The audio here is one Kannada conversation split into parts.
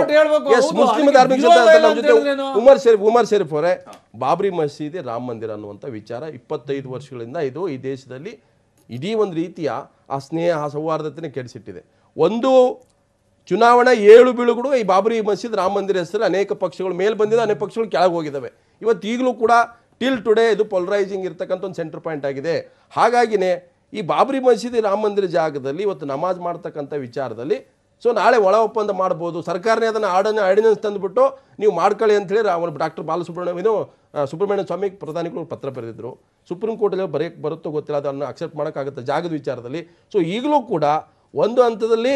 ಕೋರ್ಟ್ ಹೇಳ್ಬೇಕು, Yes, ಹೌದು, ಮುಸ್ಲಿಂ ಅದಕ್ಕೆ ಧಾರ್ಮಿಕ ಜೀವ ಸಿದ್ಧಾಂತ ಇಲ್ಲ ನಮ್ಮ ಅಂತ ಜೊತೆ ಹೇಳಿದ್ರೇನು? ಉಮರ್ ಶರೀಫ್ ಉಮರ್ ಶರೀಫ್ ಅವರೇ ಬಾಬ್ರಿ ಮಸೀದಿ ರಾಮ ಮಂದಿರ ಅನ್ನುವಂಥ ವಿಚಾರ ಇಪ್ಪತ್ತೈದು ವರ್ಷಗಳಿಂದ ಇದು ಈ ದೇಶದಲ್ಲಿ ಇಡೀ ಒಂದು ರೀತಿಯ ಆ ಸ್ನೇಹ ಆ ಸೌಹಾರ್ದತೆನೇ ಕೆಡಿಸಿಟ್ಟಿದೆ ಒಂದು ಚುನಾವಣಾ ಏಳು ಬೀಳುಗಳು ಈ ಬಾಬರಿ ಮಸೀದ್ ರಾಮ ಮಂದಿರ ಹೆಸರು ಅನೇಕ ಪಕ್ಷಗಳು ಮೇಲ್ ಬಂದಿದೆ ಅನೇಕ ಪಕ್ಷಗಳು ಕೆಳಗೆ ಹೋಗಿದ್ದಾವೆ ಇವತ್ತು ಈಗಲೂ ಕೂಡ ಟಿಲ್ ಟುಡೇ ಇದು ಪೊಲರೈಸಿಂಗ್ ಇರ್ತಕ್ಕಂಥ ಒಂದು ಸೆಂಟರ್ ಪಾಯಿಂಟ್ ಆಗಿದೆ ಹಾಗಾಗಿನೇ ಈ ಬಾಬರಿ ಮಸೀದಿ ರಾಮ ಮಂದಿರ ಜಾಗದಲ್ಲಿ ಇವತ್ತು ನಮಾಜ್ ಮಾಡ್ತಕ್ಕಂಥ ವಿಚಾರದಲ್ಲಿ ಸೊ ನಾಳೆ ಒಳ ಒಪ್ಪಂದ ಮಾಡ್ಬೋದು ಸರ್ಕಾರನೇ ಅದನ್ನು ಆರ್ಡನ್ ಆರ್ಡಿನೆನ್ಸ್ ತಂದುಬಿಟ್ಟು ನೀವು ಮಾಡ್ಕೊಳ್ಳಿ ಅಂತೇಳಿ ಅವರು ಡಾಕ್ಟರ್ ಬಾಲಸುಬ್ರಹ್ಮಣ್ಯ ಏನು ಆ, ಸುಬ್ರಹ್ಮಣ್ಯ ಸ್ವಾಮಿ ಪ್ರಧಾನಿಗಳು ಪತ್ರ ಬರೆದಿದ್ರು ಸುಪ್ರೀಂ ಕೋರ್ಟಲ್ಲಿ ಬರೆಯಕ್ಕೆ ಬರುತ್ತೋ ಗೊತ್ತಿಲ್ಲ ಅದನ್ನು ಅಕ್ಸೆಪ್ಟ್ ಮಾಡೋಕ್ಕಾಗುತ್ತೆ ಜಾಗದ ವಿಚಾರದಲ್ಲಿ ಸೊ ಈಗಲೂ ಕೂಡ ಒಂದು ಹಂತದಲ್ಲಿ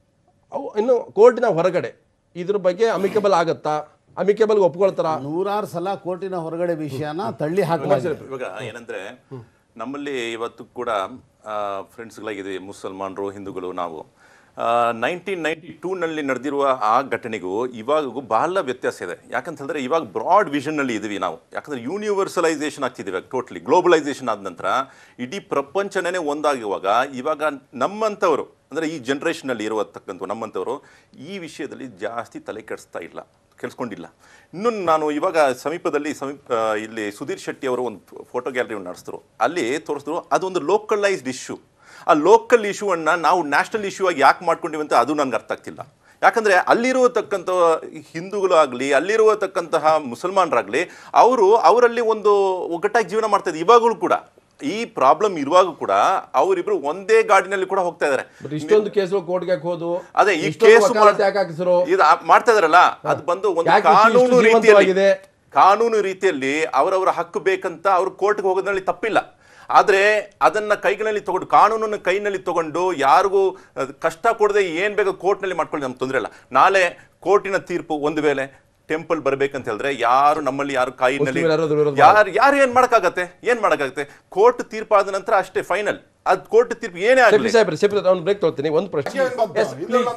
ಅವು ಇನ್ನು ಕೋರ್ಟಿನ ಹೊರಗಡೆ ಇದ್ರ ಬಗ್ಗೆ ಅಮಿಕಬಲ್ ಆಗತ್ತಾ ಅಮಿಕಬಲ್ ಒಪ್ಕೊಳ್ತಾರ ನೂರಾರು ಸಲ ಕೋರ್ಟಿನ ಹೊರಗಡೆ ವಿಷಯನ ತಳ್ಳಿ ಹಾಕಲಾಗಿದೆ ಇವಾಗ ಏನಂದ್ರೆ ನಮ್ಮಲ್ಲಿ ಇವತ್ತು ಕೂಡ ಫ್ರೆಂಡ್ಸ್ಗಳಾಗಿದ್ದೀವಿ ಮುಸಲ್ಮಾನರು ಹಿಂದೂಗಳು ನಾವು ನೈನ್ಟೀನ್ ನೈಂಟಿ ಟೂನಲ್ಲಿ ನಡೆದಿರುವ ಆ ಘಟನೆಗೂ ಇವಾಗೂ ಬಹಳ ವ್ಯತ್ಯಾಸ ಇದೆ ಯಾಕಂತ ಹೇಳಿದ್ರೆ ಇವಾಗ ಬ್ರಾಡ್ ವಿಷನ್ನಲ್ಲಿ ಇದ್ದೀವಿ ನಾವು ಯಾಕಂದ್ರೆ ಯೂನಿವರ್ಸಲೈಸೇಷನ್ ಆಗ್ತಿದ್ದೀವಿ ಟೋಟ್ಲಿ ಗ್ಲೋಬಲೈಸೇಷನ್ ಆದ ನಂತರ ಇಡೀ ಪ್ರಪಂಚನೇ ಒಂದಾಗುವಾಗ ಇವಾಗ ನಮ್ಮಂಥವರು ಅಂದರೆ ಈ ಜನ್ರೇಷನಲ್ಲಿ ಇರುವತಕ್ಕಂಥ ನಮ್ಮಂಥವರು ಈ ವಿಷಯದಲ್ಲಿ ಜಾಸ್ತಿ ತಲೆ ಕೆಡಿಸ್ತಾ ಇಲ್ಲ ಕೆಲ್ಸ್ಕೊಂಡಿಲ್ಲ ಇನ್ನು ನಾನು ಇವಾಗ ಸಮೀಪದಲ್ಲಿ ಸಮೀಪ ಆ, ಇಲ್ಲಿ ಸುಧೀರ್ ಶೆಟ್ಟಿ ಅವರು ಒಂದು ಫೋಟೋ ಗ್ಯಾಲರಿ ನಡೆಸಿದ್ರು ಅಲ್ಲಿ ತೋರಿಸಿದ್ರು ಅದೊಂದು ಲೋಕಲೈಸ್ಡ್ ಇಶ್ಯೂ ಆ ಲೋಕಲ್ ಇಶ್ಯೂವನ್ನು ನಾವು ನ್ಯಾಷನಲ್ ಇಶ್ಯೂ ಆಗಿ ಯಾಕೆ ಮಾಡ್ಕೊಂಡಿವಿ ಅಂತ ಅದು ನನಗೆ ಅರ್ಥ ಆಗ್ತಿಲ್ಲ ಯಾಕಂದರೆ ಅಲ್ಲಿರುವತಕ್ಕಂಥ ಹಿಂದೂಗಳು ಆಗಲಿ ಅಲ್ಲಿರುವತಕ್ಕಂತಹ ಮುಸಲ್ಮಾನರಾಗಲಿ ಅವರು ಅವರಲ್ಲಿ ಒಂದು ಒಗ್ಗಟ್ಟಾಗಿ ಜೀವನ ಮಾಡ್ತಾ ಇದ್ದಾರೆ ಇವಾಗಲೂ ಕೂಡ ಈ ಪ್ರಾಬ್ಲಮ್ ಇರುವಾಗ ಕೂಡ ಅವರಿಬ್ರು ಒಂದೇ ಗಾಡಿನಲ್ಲಿ ಕೂಡ ಹೋಗ್ತಾ ಇದ್ದಾರೆ ಬಟ್ ಇಷ್ಟೊಂದು ಕೇಸ್ಗಳು ಕೋರ್ಟ್ಗೆ ಹೋದು ಅದೇ ಈ ಇಷ್ಟೊಂದು ಕೇಸು ವಕಾಲತ್ ಯಾಕೆ ಹಾಕಿಸ್ರು ಇದು ಆ- ಮಾಡ್ತಾ ಇದಾರಲ್ಲ ಅದು ಬಂದು ಒಂದು ಯಾಕೆ ಇಷ್ಟು- ಇಷ್ಟು ಕಾನೂನು ರೀತಿಯಲ್ಲಿ ಜೀವಂತವಾಗಿದೆ? ಕಾನೂನು ರೀತಿಯಲ್ಲಿ ಅವರವರ ಹಕ್ಕು ಬೇಕಂತ ಅವ್ರು ಕೋರ್ಟ್ಗೆ ಹೋಗೋದ್ರಲ್ಲಿ ತಪ್ಪಿಲ್ಲ ಆದ್ರೆ ಅದನ್ನ ಕೈಗಳಲ್ಲಿ ತಗೊಂಡು ಕಾನೂನನ್ನು ಕೈನಲ್ಲಿ ತಗೊಂಡು ಯಾರಿಗೂ ಅಹ್, ಕಷ್ಟ ಕೊಡದೆ ಏನ್ ಬೇಕೋ ಕೋರ್ಟ್ನಲ್ಲಿ ಮಾಡ್ಕೊಳ್ಳಿ ನಮ್ಗೆ ತೊಂದರೆ ಇಲ್ಲ ನಾಳೆ ಕೋರ್ಟಿನ ತೀರ್ಪು ಒಂದು ವೇಳೆ ಟೆಂಪಲ್ ಬರ್ಬೇಕಂತ ಹೇಳಿದ್ರೆ ಯಾರು ನಮ್ಮಲ್ಲಿ ಯಾರು ಕಾಯಿನಲ್ಲಿ ಮುಸ್ಲಿಮರು ಯಾರಾದ್ರೂ ವಿರೋಧ ಯಾರು ಯಾರು ಏನ್ ಮಾಡಕ್ಕಾಗತ್ತೆ ಏನ್ ಮಾಡಕ್ಕಾಗತ್ತೆ ಕೋರ್ಟ್ ತೀರ್ಪಾದ ನಂತರ ಅಷ್ಟೇ ಫೈನಲ್ ಅದ್ ಕೋರ್ಟ್ ತೀರ್ಪು ಏನೇ ಸೆಫಿ ಆಗಲಿ ಸಾಹೇಬ್ರೆ ಸೆಫಿ ಅವ್ನು ಬ್ರೇಕ್ ತೊಗೊಳ್ತೀನಿ ಒಂದು ಪ್ರಶ್ನೆ Yes, please.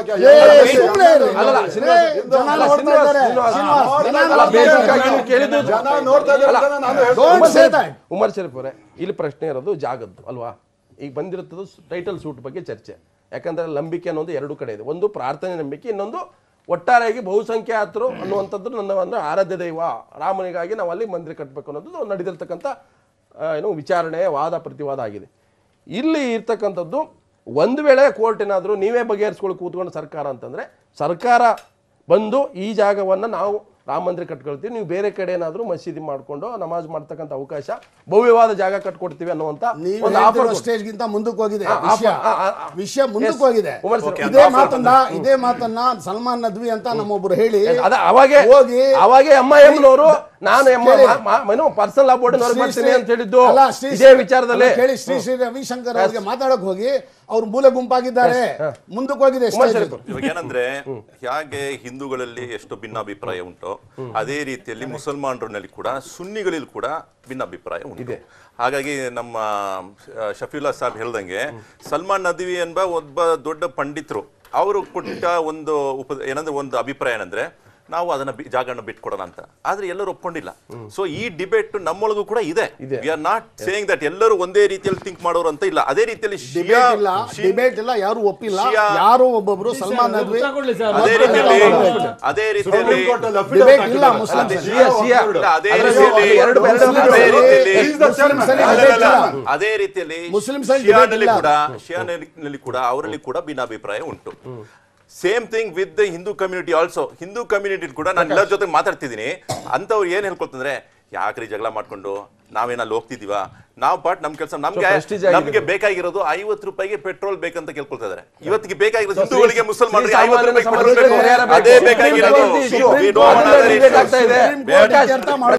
ಸುಮ್ನೆ ಇರು. ಅಲ್ಲಲ್ಲ, ಶ್ರೀನಿವಾಸ್, ಏ, ಜನ ನೋಡ್ತಾ ಇದ್ದಾರೆ. ಶ್ರೀನಿವಾಸ್, ಶ್ರೀನಿವಾಸ್, ಜನ ಅಲ್ಲ, ನೋಡ್ತಾ ಇದ್ದಾರೆ. ಬೇಕಾಗಿ ನೀವು ಕೇಳಿದ್ದು ಜನ ನೋಡ್ತಾ ಇದ್ದಾರೆ ಅಂತ ನಾನು ಹೇಳ್ತೀನಿ. Don't Umar say Sharif- that. Umar Sharif ಅವರೇ ಇಲ್ಲಿ ಪ್ರಶ್ನೆ ಇರೋದು ಜಾಗದ್ದು ಅಲ್ವಾ ಈಗ ಬಂದಿರುತ್ತದೆ ಟೈಟಲ್ ಸೂಟ್ ಬಗ್ಗೆ ಚರ್ಚೆ ಯಾಕಂದ್ರೆ ನಂಬಿಕೆ ಅನ್ನೋದು ಎರಡು ಕಡೆ ಇದೆ ಒಂದು ಪ್ರಾರ್ಥನೆ ನಂಬಿಕೆ ಇನ್ನೊಂದು ಒಟ್ಟಾರೆಯಾಗಿ ಬಹುಸಂಖ್ಯಾತರು ಅನ್ನುವಂಥದ್ದು ನನ್ನ ಅಂದ್ರೆ ಆರಾಧ್ಯ ದೈವ ರಾಮನಿಗಾಗಿ ನಾವು ಅಲ್ಲಿ ಮಂದಿರ ಕಟ್ಟಬೇಕು ಅನ್ನೋದು ನಡೆದಿರ್ತಕ್ಕಂಥ ಆ, ಏನು ವಿಚಾರಣೆ ವಾದ ಪ್ರತಿವಾದ ಆಗಿದೆ ಇಲ್ಲಿ ಇರ್ತಕ್ಕಂಥದ್ದು ಒಂದು ವೇಳೆ ಕೋರ್ಟ್ ಏನಾದರೂ ನೀವೇ ಬಗೆಹರಿಸ್ಕೊಳ್ಳಿ ಕೂತ್ಕೊಂಡು ಸರ್ಕಾರ ಅಂತಂದ್ರೆ ಸರ್ಕಾರ ಬಂದು ಈ ಜಾಗವನ್ನು ನಾವು ರಾಮ ಮಂದಿರ ಕಟ್ಕೊಳ್ತೀವಿ ನೀವು ಬೇರೆ ಕಡೆ ಏನಾದರೂ ಮಸೀದಿ ಮಾಡಿಕೊಂಡು ನಮಾಜ್ ಮಾಡ್ತಕ್ಕಂಥ ಅವಕಾಶ ಭವ್ಯವಾದ ಜಾಗ ಕಟ್ಕೊಡ್ತೀವಿ ಅನ್ನುವಂಥ ನೀವು ಒಂದು ಆಫರ್ ಹೇಳ್ತಿರೋ ಸ್ಟೇಜ್ಗಿಂತ ಮುಂದಕ್ಕೆ ಹೋಗಿದೆ ಆ, ವಿಷಯ ಆ, ಆ, ಆ. ವಿಷಯ ಮುಂದಕ್ಕೆ Yes. ಹೋಗಿದೆ ಉಮರ್ ಸರ್, Okay, ಇದೇ ಅದು ಮಾತನ್ನ ಇದೇ ಮಾತನ್ನ ಸಲ್ಮಾನ್ ನದ್ವಿ ಅಂತ ನಮ್ಮೊಬ್ರು ಹೇಳಿ ಅದ ಅವಾಗೆ ಹೋಗಿ ಅವಾಗೆ ಎಂ ಐ ಎಮ್ನವರು ನಾನು ಎಂ ಕೇಳಿ. ಪರ್ಸನಲ್ ಬೋರ್ಡ್ ಹೊರಗೆ ಶ್ರೀ- ಬರ್ತೀನಿ ಅಂತ ಹೇಳಿದ್ದು ಅಲ್ಲ, ಶ್ರೀ- ಇದೇ ವಿಚಾರದಲ್ಲಿ ಅಲ್ಲ, ಕೇಳಿ ಶ್ರೀ ಶ್ರೀ ರವಿಶಂಕರ್ ಅವ್ರಿಗೆ ಮಾತಾಡಕ್ ಹೋಗಿ ಅವ್ರು ಮೂಲೆ ಗುಂಪಾಗಿದ್ದಾರೆ ಮುಂದಕ್ಕೆ ಹೋಗಿದೆ ಉಮರ್ stage ಶರೀಫ್ ಇದು. ಇವಾಗ ಏನಂದ್ರೆ ಹೇಗೆ ಹಿಂದೂಗಳಲ್ಲಿ ಎಷ್ಟು ಭಿನ್ನಾಭಿಪ್ರಾಯ ಉಂಟು ಅದೇ ರೀತಿಯಲ್ಲಿ ಮುಸಲ್ಮಾನರಲ್ಲಿ ಕೂಡ ಸುನ್ನಿಗಳಲ್ಲಿ ಕೂಡ ಭಿನ್ನಾಭಿಪ್ರಾಯ ಉಂಟು ಹಾಗಾಗಿ ನಮ್ಮ ಆ, ಶಫೀಲಾ ಸಾಹೇಬ್ ಹೇಳ್ದಂಗೆ ಸಲ್ಮಾನ್ ನದ್ವಿ ಎಂಬ ಒಬ್ಬ ದೊಡ್ಡ ಪಂಡಿತರು ಅವರು ಕೊಟ್ಟ ಒಂದು ಉಪ ಏನಂದ್ರೆ ಒಂದು ಅಭಿಪ್ರಾಯ ಏನಂದ್ರೆ ನಾವು ಅದನ್ನ ಬಿ- ಜಾಗನ ಬಿಟ್ಕೊಡೋಣ ಅಂತ ಆದ್ರೆ ಎಲ್ಲರೂ ಒಪ್ಕೊಂಡಿಲ್ಲ ಸೊ ಈ ಡಿಬೇಟ್ ನಮ್ಮೊಳಗೂ ಕೂಡ ಇದೆ we are not saying that ಎಲ್ಲರೂ ಒಂದೇ ರೀತಿಯಲ್ಲಿ ಥಿಂಕ್ ಮಾಡೋರು ಅಂತ ಇಲ್ಲ ಅದೇ ರೀತಿಯಲ್ಲಿ ಶಿಯಾ- ಡಿಬೇಟ್ ಇಲ್ಲ ಶಿ- ಡಿಬೇಟ್ ಇಲ್ಲ ಯಾರು ಒಪ್ಪಿಲ್ಲ ಶಿಯಾ- ಯಾರೋ ಒಬ್ಬೊಬ್ರು ಸಲ್ಮಾನ್ ನದ್ವಿ ಉತ್ತರ ಕೊಡ್ಲಿ ಸರ್. ಅದೇ ರೀತಿಯಲ್ಲಿ ಅದೇ ರೀತಿಯಲ್ಲಿ ಸುಪ್ರೀಂ ಕೋರ್ಟ್ ಅಲ್ಲಿ affidavit ಡಿಬೇಟ್ ಇಲ್ಲ ಹಾಕಿದ್ದಾರೆ. ಮುಸ್ಲಿಂ ಅದೇ ಶಿಯಾ ಶಿಯಾ ಇಲ್ಲ, ಅದೇ ಅದ್ರಲ್ಲಿ ರೀತಿಯಲ್ಲಿ ಎರಡು ಎರಡು ಅದೇ ರೀತಿಯಲ್ಲಿ He is the chairman. ಸರಿ, ಅಲ್ಲ, ಅಲ್ಲ, ಅಲ್ಲ. ಇಲ್ಲ. ಅದೇ ರೀತಿಯಲ್ಲಿ ಮುಸ್ಲಿಮ್ಸ್ ಅಲ್ಲಿ ಶಿಯಾನಲ್ಲಿ debate ಕೂಡ ಇಲ್ಲ. ಶಿಯಾನಲ್ಲಿ ಕೂಡ ಅವರಲ್ಲಿ ಕೂಡ ಭಿನ್ನಾಭಿಪ್ರಾಯ ಉಂಟು same thing with the Hindu community also Hindu community ಕೂಡ ನಾನು ಎಲ್ಲರ ಜೊತೆ ಮಾತಾಡ್ತಿದ್ದೀನಿ ಅಂತವ್ರು ಏನ್ ಹೇಳ್ಕೊತಂದ್ರೆ ಯಾಕ್ರಿ ಜಗಳ ಮಾಡ್ಕೊಂಡು ನಾವೇನಲ್ಲಿ ಹೋಗ್ತಿದೀವ ನಾವು ಪಾಟ್ ನಮ್ ಕೆಲಸ ನಮ್ಗೆ prestige ಆಗಿದೆ. ನಮ್ಗೆ ಬೇಕಾಗಿರೋದು ಐವತ್ತು ರೂಪಾಯಿಗೆ ಪೆಟ್ರೋಲ್ ಬೇಕಂತ ಕೇಳ್ಕೊಳ್ತಾ ಇದಾರೆ ಇವತ್ತಿಗೆ ಬೇಕಾಗಿರೋದು ಹಿಂದೂಗಳಿಗೆ ಮುಸಲ್ಮಾನರಿಗೆ ಶ್ರೀ ಐವತ್ತು ರೂಪಾಯಿ ಸಾಮಾನ್ಯನ ಪೆಟ್ರೋಲ್ ಬೇಕು ಸಮಸ್ಯೆಗೆ ಪರಿಹಾರ ಬೇಕು. ಅದೇ ಬೇಕಾಗಿರೋದು supreme We court don't want ಅದನ್ನ other debate issues. ಆಗ್ತಾ ಇದೆ. ಸುಪ್ರೀಂ ಕೋರ್ಟ್ ಇತ್ಯರ್ಥ